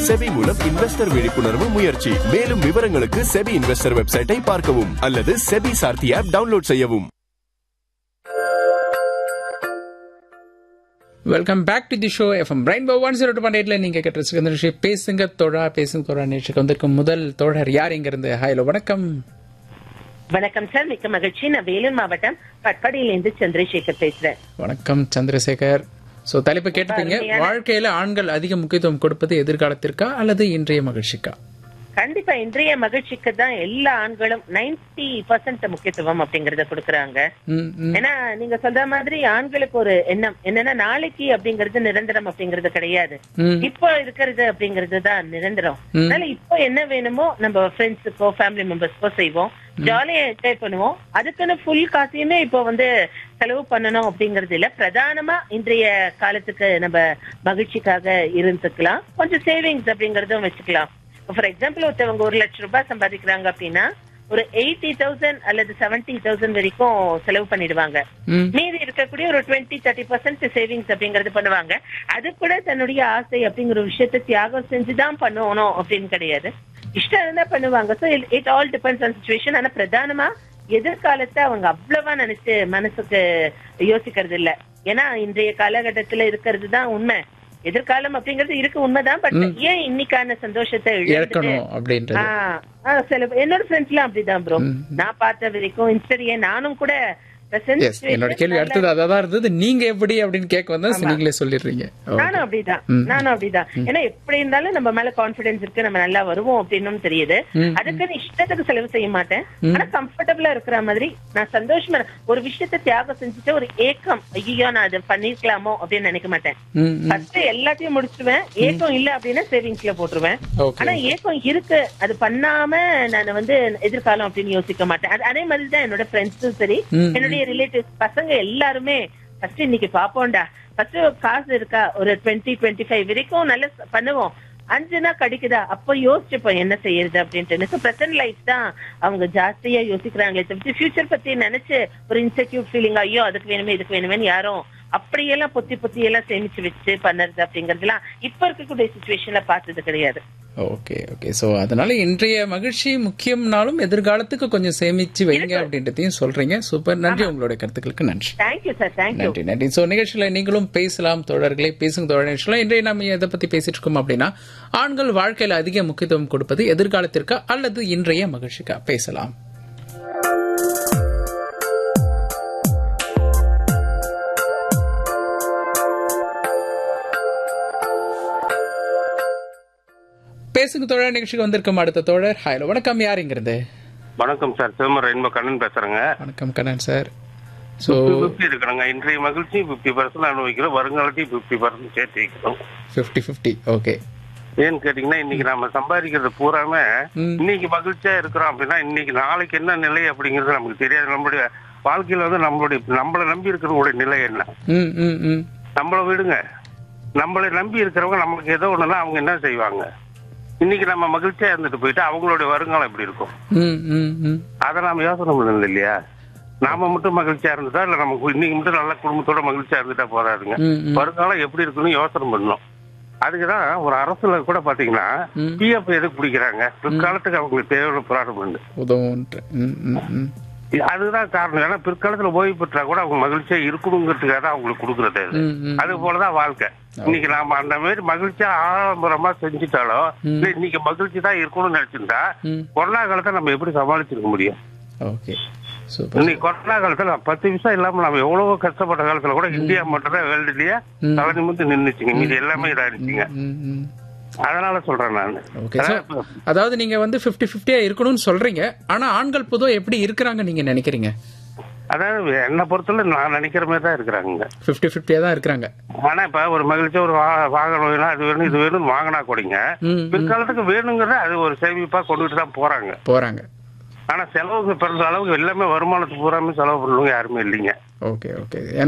SEBI மூலம் investor விழிப்புணர்வு முயற்சி மேலும் விவரங்களுக்கு செபி இன்வெஸ்டர் வெப்சைட்டை பார்க்கவும் அல்லது செபி சார்த்தி ஆப் டவுன்லோட் செய்யவும் welcome back to the show FM rainbow one zero two point எயிட்ல நீங்க கேட்ட இந்த நிகழ்ச்சி பேசுங்க தோழா பேசுங்க தோழா நிகழ்ச்சிக்கு வந்திருக்கும் முதல் தோழர் யார் இங்க இருந்து ஹலோ வணக்கம் வணக்கம் சார் மிக்க மகிழ்ச்சி நான் வேலூர் மாவட்டம் பட்பாடியிலிருந்து சந்திரசேகர் பேசுறேன் வணக்கம் சந்திரசேகர் சோ தலைப்பு கேட்டுப்பீங்க வாழ்க்கையில ஆண்கள் அதிக முக்கியத்துவம் கொடுப்பது எதிர்காலத்திற்கா அல்லது இன்றைய மகிழ்ச்சிக்கா கண்டிப்பா இன்றைய மகிழ்ச்சிக்கு தான் எல்லா ஆண்களும் 90% பர்சன்ட் முக்கியத்துவம் அப்படிங்கறத கொடுக்கறாங்க ம், ம், ஏன்னா நீங்க சொல்ற மாதிரி ஆண்களுக்கு ஒரு எண்ணம் என்னன்னா நாளைக்கு அப்படிங்கறது நிரந்தரம் அப்படிங்கறது கிடையாது ம். இப்போ இருக்கிறது அப்படிங்கறது தான் நிரந்தரம் அதனால இப்போ என்ன வேணுமோ நம்ம ஃப்ரெண்ட்ஸுக்கோ ஃபேமிலி மெம்பர்ஸ்க்கோ செய்வோம் ஜாலியா என்ஜாய் பண்ணுவோம் அதுக்குன்னு ஃபுல் காசையுமே இப்போ வந்து செலவு பண்ணணும் அப்படிங்கறது இல்ல பிரதானமா இன்றைய காலத்துக்கு நம்ம மகிழ்ச்சிக்காக இருந்துக்கலாம் கொஞ்சம் சேவிங்ஸ் அப்படிங்கறதும் வச்சுக்கலாம் ஃபார் எக்ஸாம்பிள் ஒருத்தவங்க ஒரு லட்சம் ரூபாய் சம்பாதிக்கிறாங்க அப்படின்னா ஒரு எயிட்டி தௌசண்ட் அல்லது செவன்டி தௌசண்ட் வரைக்கும் செலவு பண்ணிடுவாங்க ம். மீதி இருக்கக்கூடிய ஒரு டுவெண்ட்டி தேர்ட்டி பர்சன்ட் சேவிங்ஸ் அப்படிங்கறது பண்ணுவாங்க அது கூட தன்னுடைய ஆசை அப்படிங்கிற ஒரு விஷயத்த தியாகம் செஞ்சுதான் பண்ணணும் அப்படின்னு கிடையாது இஷ்டம் இருந்தா பண்ணுவாங்க so it all depends on situation ஆனா பிரதானமா எதிர்காலத்தை அவங்க அவ்வளவா நினைச்சு மனசுக்கு யோசிக்கிறது இல்ல ஏன்னா இன்றைய காலகட்டத்துல இருக்கிறது தான் உண்மை எதிர்காலம் அப்படிங்கிறது இருக்கு உண்மைதான் பட் ஏன் இன்னைக்கான சந்தோஷத்தை இழந்துட்டு இழக்கணும் அப்படின்றது ஆ, ஆ, சில என்னோட ஃப்ரெண்ட்ஸ் எல்லாம் அப்படிதான் ப்ரோ நான் பார்த்த வரைக்கும் இன்ஸ்டர் ஏன் நானும் கூட present எஸ் என்னோட கேள்வி situation அடுத்தது அதான் இருந்தது நீங்க எப்படி அப்படின்னு கேட்க வந்தா நீங்களே சொல்லிடுறீங்க ஓ. நானும் அப்படிதான் நானும் அப்படிதான் ஏன்னா எப்படி இருந்தாலும் நம்ம மேல கான்பிடன்ஸ் இருக்கு நம்ம நல்லா வருவோம் அப்படின்னு தெரியுது அதுக்குன்னு இஷ்டத்துக்கு செலவு செய்ய மாட்டேன் ஆனா கம்ஃபர்டபுளா இருக்கிற மாதிரி நான் சந்தோஷமா இரு- ஒரு விஷயத்த தியாகம் செஞ்சுட்டு ஒரு ஏக்கம் ஐயோ நான் அதை பண்ணிருக்கலாமோ அப்படின்னு நினைக்க மாட்டேன் ம், ம். ஃபர்ஸ்ட் எல்லாத்தையும் முடிச்சிருவேன் ஏக்கம் இல்ல அப்படின்னா சேவிங்ஸ்ல போட்டுருவேன் ஓகே ஆனா ஏக்கம் இருக்கு அது பண்ணாம நான் வந்து எதிர்காலம் அப்படின்னு யோசிக்க மாட்டேன் அது- அதே மாதிரி தான் என்னோட ஃப்ரெண்ட்ஸும் சரி ம். என்னுடைய ரிலேட்டிவ்ஸ் பசங்க எல்லாருமே ஃபர்ஸ்ட் இன்னைக்கு பாப்போம்டா ஃபர்ஸ்ட் காசு இருக்கா ஒரு டுவெண்ட்டி டுவெண்ட்டி ஃபைவ் வரைக்கும் நல்ல ச- பண்ணுவோம் அஞ்சுனா கிடைக்குதா அப்ப யோசிச்சுப்போம் என்ன செய்யறது அப்படின்ட்டு பிரசன்ட் லைஃப் தான் அவங்க ஜாஸ்தியா யோசிக்கிறாங்களே தவிர்த்து ஃபியூச்சர் பத்தி நினைச்சு ஒரு இன்செக்யூர் ஃபீலிங் ஐயோ அதுக்கு வேணுமே இதுக்கு வேணுமேன்னு யாரும் அப்படியெல்லாம் பொத்தி பொத்தி எல்லாம் சேமிச்சு வச்சு பண்ணுறது அப்படிங்கறதுலாம் இப்ப இருக்கக்கூடிய சுச்சுவேஷன்ல பார்த்தது கிடையாது ஓகே ஓகே சோ அதனால இன்றைய மகிழ்ச்சி முக்கியம்னாலும் எதிர்காலத்துக்கு கொஞ்சம் சேமிச்சு வைங்க அப்படின்றதையும் சொல்றீங்க சூப்பர் நன்றி உங்களுடைய கருத்துக்களுக்கு நன்றி தேங்க்யூ சார் தேங்க்யூ நன்றி நன்றி சோ நிகழ்ச்சியில நீங்களும் பேசலாம் தோழர்களே பேசுங்க தோழர் நிகழ்ச்சியில இன்றைய நம்ம எதை பத்தி பேசிட்டு இருக்கோம் அப்படின்னா ஆண்கள் வாழ்க்கையில அதிக முக்கியத்துவம் கொடுப்பது எதிர்காலத்திற்கா அல்லது இன்றைய மகிழ்ச்சிக்கா பேசலாம் பேசுங்க தோழர் நிகழ்ச்சிக்கு வந்திருக்கும் அடுத்த தோழர் ஹலோ வணக்கம் யாருங்கிறது வணக்கம் சார் சிதம்பரம் ரெயின்போ கண்ணன் பேசுறேங்க வணக்கம் கண்ணன் சார் ஸோ பிப்டி இருக்கிறாங்க இன்றைய மகிழ்ச்சி பிப்டி பர்சன்ட் அனுபவிக்கிறோம் வருங்காலத்தையும் பிப்டி பர்சன்ட் சேர்த்து வைக்கிறோம் ஃபிஃப்டி ஃபிஃப்டி ஓகே ஏன்னு கேட்டீங்கன்னா இன்னைக்கு நாம சம்பாதிக்கிறது பூராமே ம். இன்னைக்கு மகிழ்ச்சியா இருக்கிறோம் அப்படின்னா இன்னைக்கு நாளைக்கு என்ன நிலை அப்படிங்கிறது நமக்கு தெரியாது நம்மளுடைய வாழ்க்கையில வந்து நம்மளுடைய நம்மளை நம்பி இருக்கிறவங்களுடைய நிலை என்ன ம் ம் ம் நம்மளை விடுங்க நம்மளை நம்பி இருக்கிறவங்க நமக்கு ஏதோ ஒண்ணுன்னா அவங்க என்ன செய்வாங்க இன்னைக்கு நம்ம மகிழ்ச்சியா இருந்துட்டு போயிட்டு அவங்களுடைய வருங்காலம் எப்படி இருக்கும் ம் ம் ம் அதை நாம யோசனை பண்ணணும் இல்லையா நாம மட்டும் மகிழ்ச்சியா இருந்துட்டா இல்ல நமக்கு இன்னைக்கு மட்டும் நல்ல குடும்பத்தோட மகிழ்ச்சியா இருந்துட்டா போறாதுங்க ம், ம். வருங்காலம் எப்படி இருக்குன்னு யோசனை பண்ணணும் அதுக்குதான் ஒரு அரசுல கூட பாத்தீங்கன்னா ம். பிஎஃப் எதுக்கு பிடிக்கிறாங்க பிற்காலத்துக்கு அவங்களுக்கு தேவையான போராட்டம் உண்டு உதவுன்ற ம் ம் ம் இது- அதுதான் காரணம் ஏன்னா பிற்காலத்துல ஓய்வு பெற்றா கூட அவங்க மகிழ்ச்சியா இருக்கணுங்கிறதுக்காக தான் அவங்களுக்கு கொடுக்கறது அது ம், ம். அது போலதான் வாழ்க்கை இன்னைக்கு நாம அந்த மாதிரி மகிழ்ச்சியா ஆடம்பரமா செஞ்சுட்டாலோ இல்ல இன்னைக்கு மகிழ்ச்சி தான் இருக்கணும்னு நினைச்சிருந்தா ம். கொரோனா காலத்தை நம்ம எப்படி சமாளிச்சிருக்க முடியும் ஓகே சூப்பர் இன்னைக்கு கொரோனா காலத்துல பத்து நிமிஷம் இல்லாம நம்ம எவ்வளவோ கஷ்டப்பட்ட காலத்துல கூட இந்தியா மட்டும் தான் வேர்ல்டுலயே ம். தலை நிமிந்து நின்னுச்சுங்க மீதி எல்லாமே இதாயிருச்சுங்க ம் ம் அதனால சொல்றேன் நான் ஓகே சார் அதாவது நீங்க வந்து 50 50 இருக்கணும்னு சொல்றீங்க ஆனா ஆண்கள் பொதுவா எப்படி இருக்கிறாங்க நீங்க நினைக்கிறீங்க அதாவது என்னை பொறுத்தவரை நான் நினைக்கிற மாதிரி தான் இருக்கிறாங்க 50 50 தான் இருக்கிறாங்க ஆனா இப்ப ஒரு மகிழ்ச்சியா ஒரு வா- வாகனம் வேணும் அது வேணும் இது வேணும் வாங்கினா கூடங்க ம், ம். பிற்காலத்துக்கு வேணுங்கிறத அது ஒரு சேமிப்பா கொண்டுட்டு தான் போறாங்க போறாங்க ஆனா செலவுக்கு பிறந்த அளவுக்கு எல்லாமே வருமானத்துக்கு பூராமே செலவு பண்ணுறவங்க யாருமே இல்லைங்க ஓகே ஓகே